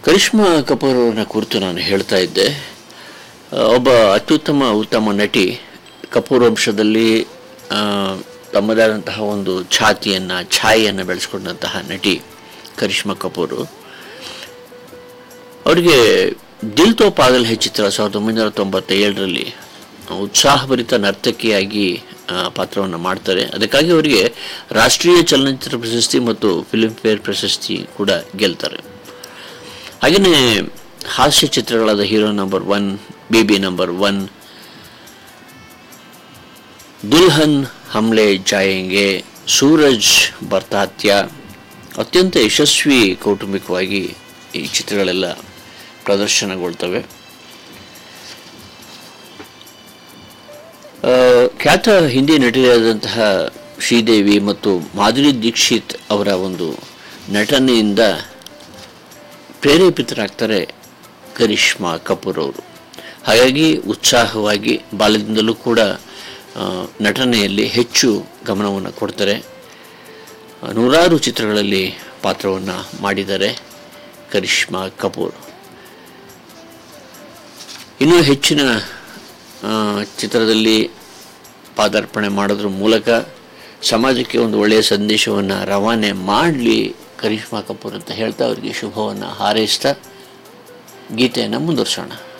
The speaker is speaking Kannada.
ಕರಿಷ್ಮಾ ಕಪೂರ್ ಅವರನ್ನ ಕುರಿತು ನಾನು ಹೇಳ್ತಾ ಇದ್ದೆ ಆ, ಒಬ್ಬ ಅತ್ಯುತ್ತಮ ಉತ್ತಮ ನಟಿ ಕಪೂರ್ ವಂಶದಲ್ಲಿ ಆ, ತಮ್ಮದೇ ಆದಂತಹ ಒಂದು ಛಾತಿಯನ್ನು ಛಾಯೆಯನ್ನು ಬೆಳೆಸ್ಕೊಂಡಂತಹ ನಟಿ ಕರಿಷ್ಮಾ ಕಪೂರು ಅವರಿಗೆ ದಿಲ್ ತೋ ಪಾಗಲ್ ಹೇ ಚಿತ್ರ ಸಾವಿರದ ಒಂಬೈನೂರ ತೊಂಬತ್ತೇಳರಲ್ಲಿ ಉತ್ಸಾಹಭರಿತ ನರ್ತಕಿಯಾಗಿ ಆ, ಪಾತ್ರವನ್ನು ಮಾಡ್ತಾರೆ ಅದಕ್ಕಾಗಿ ಅವರಿಗೆ ರಾಷ್ಟ್ರೀಯ ಚಲನಚಿತ್ರ ಪ್ರಶಸ್ತಿ ಮತ್ತು ಫಿಲ್ಮ್ ಫೇರ್ ಪ್ರಶಸ್ತಿ ಕೂಡ ಗೆಲ್ತಾರೆ ಹಾಗೆಯೇ ಹಾಸ್ಯ ಚಿತ್ರಗಳಾದ hero number one baby number one Dulhan Humle Jayenge Sooraj Barjatya ಅತ್ಯಂತ ಯಶಸ್ವಿ ಕೌಟುಂಬಿಕವಾಗಿ ಈ ಚಿತ್ರಗಳೆಲ್ಲ ಪ್ರದರ್ಶನಗೊಳ್ತವೆ ಆ, ಖ್ಯಾತ ಹಿಂದಿ ನಟಿಯಾದಂತಹ ಶ್ರೀದೇವಿ ಮತ್ತು ಮಾಧುರಿ ದೀಕ್ಷಿತ್ ಅವರ ಒಂದು ನಟನೆಯಿಂದ ಪ್ರೇರೇಪಿತರಾಗ್ತಾರೆ ಕರಿಷ್ಮಾ ಕಪೂರ್ ಅವರು ಹಾಗಾಗಿ ಉತ್ಸಾಹವಾಗಿ ಬಾಲ್ಯದಿಂದಲೂ ಕೂಡ ಆ, ನಟನೆಯಲ್ಲಿ ಹೆಚ್ಚು ಗಮನವನ್ನು ಕೊಡ್ತಾರೆ ಆ, ನೂರಾರು ಚಿತ್ರಗಳಲ್ಲಿ ಪಾತ್ರವನ್ನು ಮಾಡಿದ್ದಾರೆ ಕರಿಷ್ಮಾ ಕಪೂರ್ ಇನ್ನೂ ಹೆಚ್ಚಿನ ಆ, ಚಿತ್ರದಲ್ಲಿ ಪಾದಾರ್ಪಣೆ ಮಾಡೋದ್ರ ಮೂಲಕ ಸಮಾಜಕ್ಕೆ ಒಂದು ಒಳ್ಳೆಯ ಸಂದೇಶವನ್ನು ರವಾನೆ ಮಾಡಲಿ ಕರಿಷ್ಮಾ ಕಪೂರ್ ಅಂತ ಹೇಳ್ತಾ ಅವರಿಗೆ ಶುಭವನ್ನು ಹಾರೈಸ್ತಾ ಗೀತೆಯನ್ನು ಮುಂದುವರ್ಸೋಣ